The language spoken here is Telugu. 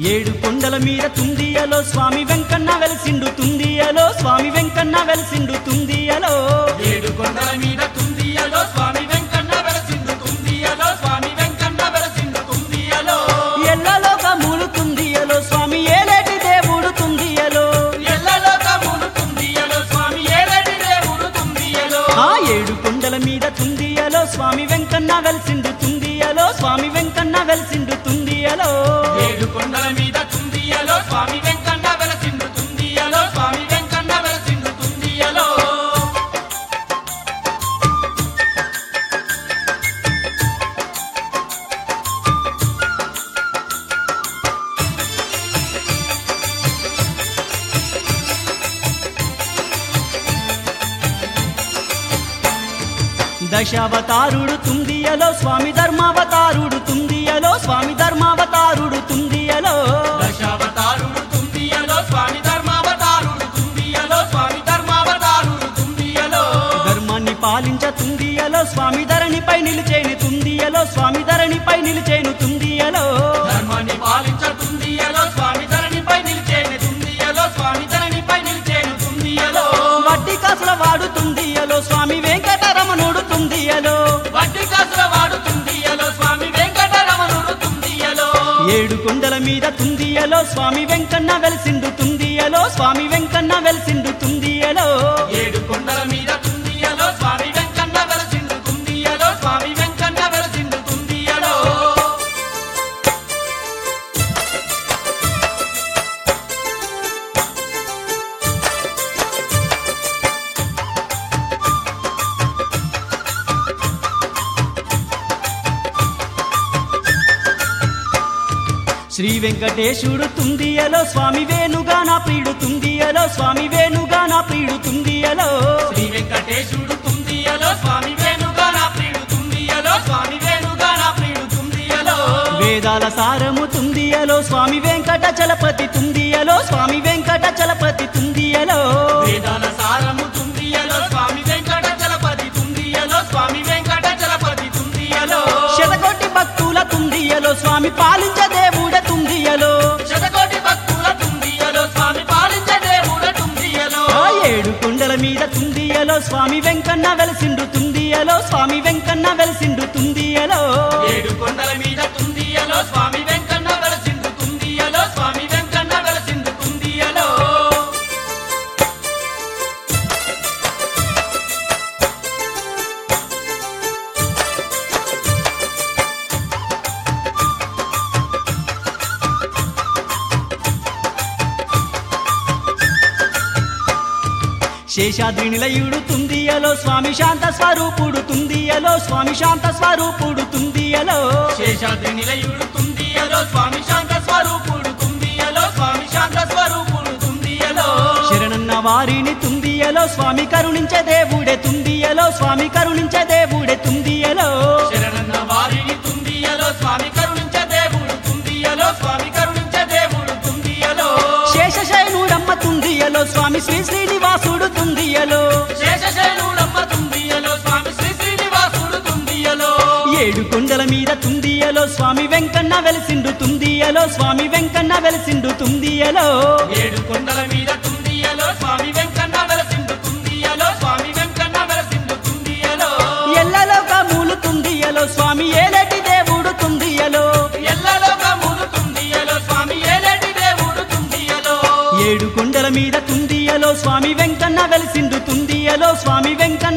ఏడు కొండల మీద తుందియలో స్వామి వెంకన్న వెలసిండు తుందియలో స్వామి వెంకన్న వెలసిండు తుందియలో ఏడు కొండల మీద తుందియలో స్వామి వెంకన్న వెలసిండు తుందియలో స్వామి వెంకన్న వెలసిండు తుందియలో ఎల్లలో కమూలు తుందియలో స్వామి ఏలేటి దేవుడు తుందియలో ఎల్లలో కబూలు తుందియలో స్వామి ఏలటి దేవుడు తుందియలో ఆ ఏడు కొండల మీద తుందియలో స్వామి వెంకన్న వెలసిండు తుందియలో స్వామి వెంకన్న వెలసిండు తుందియలో ఏడు కొండల మీద తుందియలో స్వామి వెంకన్న వెలసిండు తుందియలో స్వామి వెంకన్న వెలసిండు తుందియలో దశావతారుడు తుందియలో స్వామి ధర్మావతారుడు తుందియలో స్వామి ధర్మావతారుడు తుందియలో దశావతారుడు తుందియలో స్వామి ధర్మావతారుడు తుందియలో స్వామి ధర్మావతారుడు తుందియలో ధర్మాన్ని పాలించ తుందియలో స్వామి ధరణిపై నిలిచేను తుందియలో స్వామి ధరణిపై నిలిచేను తుందియలో ధర్మాన్ని పాలించ తుందియలో స్వామి ధరణిపై నిలిచేను తుందియలో స్వామి ధరణిపై నిలిచేను తుందియలో వడ్డీ కాసుల వాడు తుందియలో స్వామి వెంకటరమణుడు తుందియలో వడ్డీ కాసుల వాడు తుందియలో స్వామి వెంకటరమణుడు తుందియలో ఏడు కొండల మీద తుందియలో స్వామి వెంకన్న వెలసిండు తుందియలో స్వామి వెంకన్న వెలసిండు తుందియలో ఏడు కొండల మీద తుందియలో స్వామి వెంకన్న వెలసిండు తుందియలో స్వామి వెంకన్న వెలసిండు తుందియలో శ్రీ వెంకటేశుడు తుందియలో స్వామి వేణుగా నా ప్రియుడు తుందియలో స్వామి వేణుగా నా ప్రియుడు తుందియలో శ్రీ వెంకటేశుడు తుందియలో స్వామి వేణుగా నా ప్రియుడు తుందియలో స్వామి వేణుగా నా ప్రియుడు తుందియలో వేదాల సారము తుందియలో స్వామి వెంకట చలపతి తుందియలో స్వామి వెంకట చలపతి తుందియలో వేదాల సారము తుందియలో స్వామి వెంకట చలపతి తుందియలో స్వామి వెంకట చలపతి తుందియలో శతకోటి భక్తుల తుందియలో స్వామి పాలించ దేవుడ తుందియలో శతకోటి భక్తుల తుందియలో స్వామి పాలించ దేవుడ తుందియలో ఆ ఏడు కొండల మీద తుందియలో స్వామి వెంకన్న వెలసిండు తుందియలో స్వామి వెంకన్న వెలసిండు తుందియలో ఏడు కొండల మీద తుందియలో స్వామి వెంకన్న వెలసిండు తుందియలో స్వామి వెంకన్న వెలసిండు తుందియలో శేషాద్రి నిలయుడు తుందియలో స్వామి శాంత స్వరూపుడు తుందియలో స్వామి శాంత స్వరూపుడు తుందియలో శేషాద్రి నిలయుడు తుందియలో స్వామి శాంత స్వరూపుడు తుందియలో స్వామి శాంత స్వరూపుడు తుందియలో శరణన్న వారిని తుందియలో స్వామి కరుణించే దేవుడే తుందియలో స్వామి కరుణించే దేవుడే తుందియలో శరణన్న వారిని తుందియలో స్వామి కరుణించ దేవుడు తుందియలో స్వామి కరుణించ దేవుడు తుందియలో శేషశైనుడమ్మ తుందియలో స్వామి శ్రీ శ్రీనివాసుడు తుందియలో శేషశైలుడమ్మ తుందియలో స్వామి శ్రీ శ్రీనివాసుడు తుందియలో ఏడు కొండల మీద తుందియలో స్వామి వెంకన్న వెలసిండు తుందియలో స్వామి వెంకన్న వెలసిండు తుందియలో ఏడు కొండల మీద తుందియలో స్వామి వెంకన్న వెలసిండు తుందియలో స్వామి వెంకన్న వెలసిండు తుందియలో ఎల్లలో కమూలు తుందియలో స్వామి ఏలేటి దేవుడు తుందియలో ఎల్లలో కమ్ములు తుందియలో స్వామి ఏలేటి దేవుడు తుందియలో ఏడు కొండల మీద తుందియలో స్వామి వెంకన్న వెలసిండు తుందియలో స్వామి వెంకన్న